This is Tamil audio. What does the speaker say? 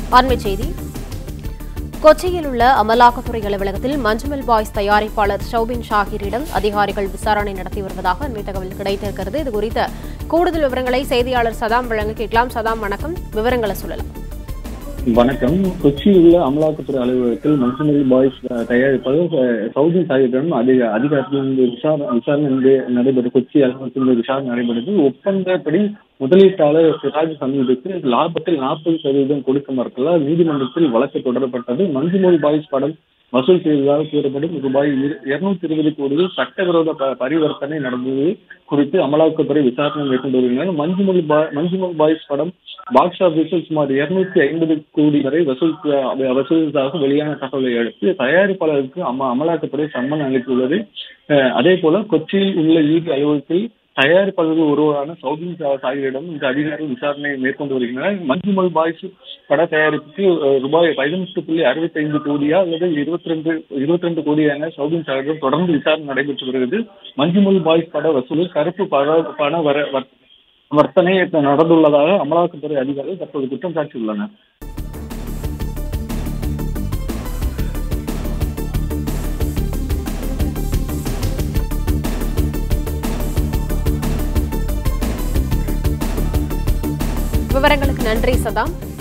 அண்மைச் செய்தி கொச்சியில் உள்ள அமலாக்கத்துறை அலுவலகத்தில் மஞ்சுமல் பாய்ஸ் தயாரிப்பாளர் ஷௌபின் ஷாகிரிடம் அதிகாரிகள் விசாரணை நடத்தி வருவதாக அண்மை தகவல் கிடைத்திருக்கிறது இது குறித்த கூடுதல் விவரங்களை செய்தியாளர் சதாம் வழங்க கேட்கலாம் சதாம் வணக்கம் விவரங்களை சொல்லலாம் வணக்கம் கொச்சியில் உள்ள அமலாக்கத்துறை அலுவலகத்தில் மன்சுமல் பாய்ஸ் தயாரிப்பாளர் அஹ், சவுதி சாகிரிடம் அதிக அதிகாரத்தில் விசாரணை விசாரணை நடைபெ- நடைபெற்று கொச்சி அலுவலகத்தில் விசாரணை நடைபெற்றது ஒப்பந்தப்படி முதலீட்டாளர் சிராஜ் சமீதுக்கு லாபத்தில் நாற்பது சதவீதம் கொடுக்க மறுத்ததால் நீதிமன்றத்தில் வழக்கு தொடரப்பட்டது மஞ்சுமல் பாய்ஸ் படம் வசூல் செய்ததாக கூறப்படும் ரூபாய் இருநூத்தி இருபது கோடியில் சட்டவிரோத ப- பரிவர்த்தனை நடந்தது குறித்து அமலாக்கத்துறை விசாரணை மேற்கொண்டு வருகின்றனர் மஞ்சுமல் பாய் மஞ்சுமல் பாய்ஸ் படம் பாக்ஸ் ஆபீஸில் சுமார் இருநூத்தி ஐம்பது கோடி வரை வசூல் வசூலித்ததாக வெளியான தகவலை அடுத்து தயாரிப்பாளருக்கு அம அமலாக்கத்துறை சம்மன் அளித்துள்ளது அஹ், அதே போல கொச்சியில் உள்ள ஈடி அலுவலகத்தில் தயாரிப்பாளர்கள் ஒருவரான சௌதின் சாகிரிடம் இந்த அதிகாரிகள் விசாரணை மேற்கொண்டு வருகின்றனர் மஞ்சுமல் பாய்ஸ் பட தயாரிப்புக்கு அஹ், ரூபாய் பதினெட்டு புள்ளி அறுபத்தி ஐந்து கோடியா அல்லது இருபத்தி ரெண்டு இருபத்தி ரெண்டு கோடியான சௌதின் சாகிரிடம் தொடர்ந்து விசாரணை நடைபெற்று வருகிறது மஞ்சுமல் பாய்ஸ் பட வசூலில் கருப்பு பண பண வர வர்- வர்த்தனை நடந்துள்ளதாக அமலாக்கத்துறை அதிகாரிகள் தற்போது குற்றம் சாட்டியுள்ளனர் விவரங்களுக்கு நன்றி சதாம்